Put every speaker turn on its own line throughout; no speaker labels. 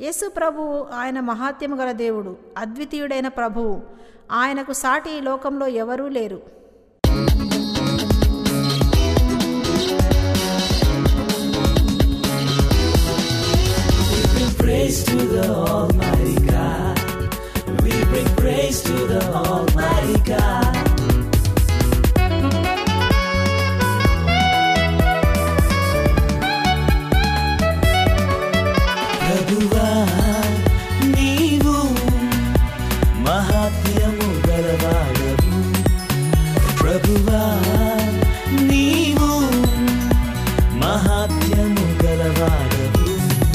యేసు ప్రభువు ఆయన మహాత్యము గల దేవుడు అద్వితీయుడైన ప్రభువు ఆయనకు సాటి ఈ లోకంలో ఎవరూ లేరు
praise to the Almighty God. We bring praise to the Almighty God. ప్రభువా నీవు మహాత్యము గలవాడవు ప్రభువా నీవు మహాత్యము గలవాడవు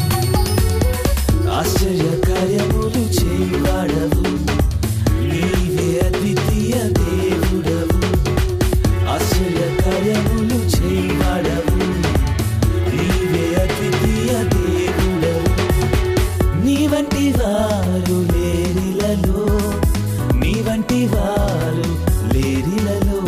ఆశ్చర్యకార్యములు చేయవాడవు నీవే అద్వితీయ దేవుడవు ఆశ్చర్యకార్యములు చేయవాడవు నీవే అద్వితీయ దేవుడవు నీ వంటి వారు లేరిలలో నీ వంటి వారు లేరిలలో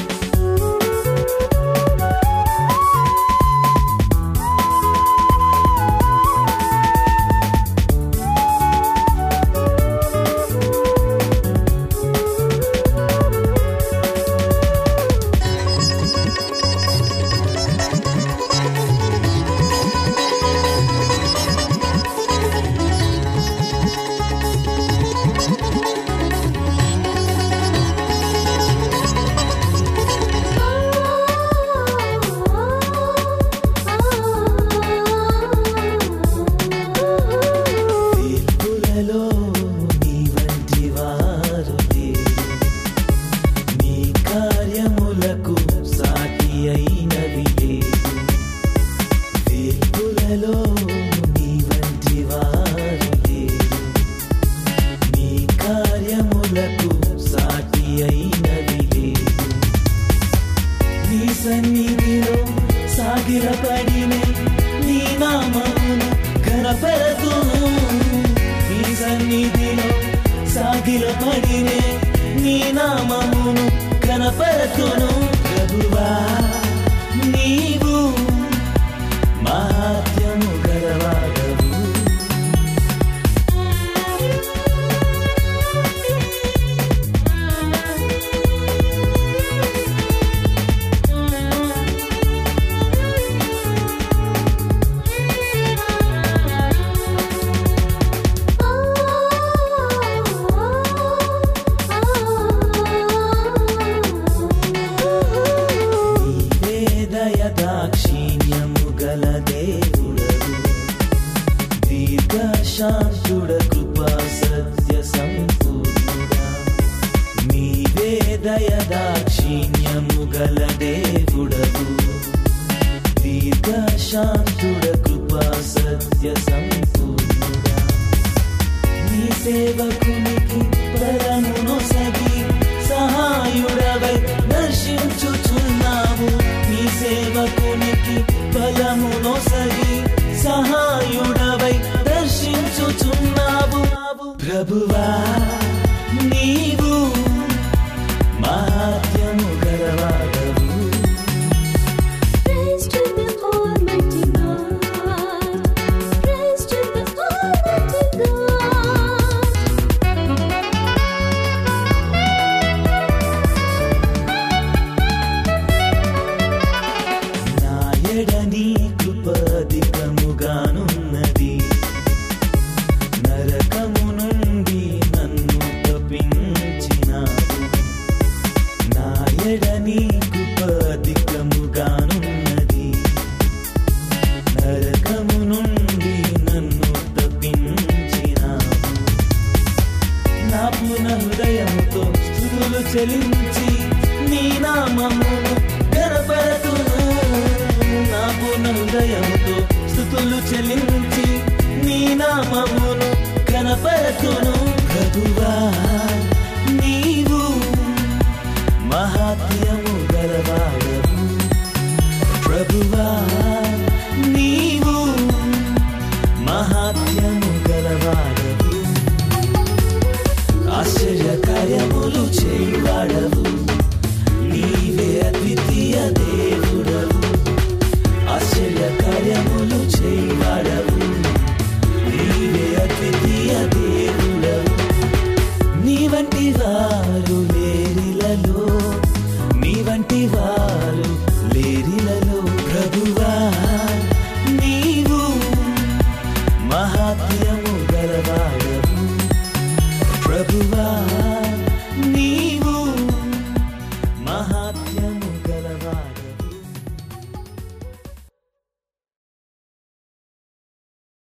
తీర్పులలో నీ వంటి వారు లేరు నీ కార్యములకు సాటి అయినవి లేదు తీర్పులలో నీ వంటి వారు లేరు నీ కార్యములకు సాటి అయినవి లేదు నీ సన్నిధిలో సాగిలపడిన నీ నామమును ఘనపరతును నీ సన్నిధిలో సాగిలపడిన నీ నామమును ఘనపరతును ప్రభువా నీవు మహాత్యము గలవాడవు నీవే దయదాక్షిణ్యము గల దేవుడవు దీర్ఘశాంతుడ కృపా సత్య సంపూర్ణుడా నీవే దయదాక్షిణ్యము గల దేవుడవు దీర్ఘశాంతుడ కృపా సత్య సంపూర్ణుడా నీ సేవకునికి పరమును సగి సహాయుడవై దర్శించుచున్నావు నీ సేవకునికి బలమును సగి సహాయుడవై దర్శించుచున్నావు ప్రభువా నీవు మహాత్యము గలవాడవు
Praise to the Almighty God. Praise to the Almighty God.
నాయడని కృపధికముగానున్నది నరకము నుండి నన్ను తప్పించినావు నాయడని కృపధికముగానున్నది నరకము నుండి నన్ను తప్పించినావు నా పూర్ణ హృదయముతో స్థుతులు చెల్లించి నీ నామమును గణపరతును నా పూర్ణ హృదయముతో స్థుతులు చెల్లించి నీ నామమును గణపరతును ప్రభువా నీవు మహాత్యము గలవాడవు ప్రభువా నీవు మహాత్యము గలవాడవు ఆశ్చర్య కార్యములు చేయు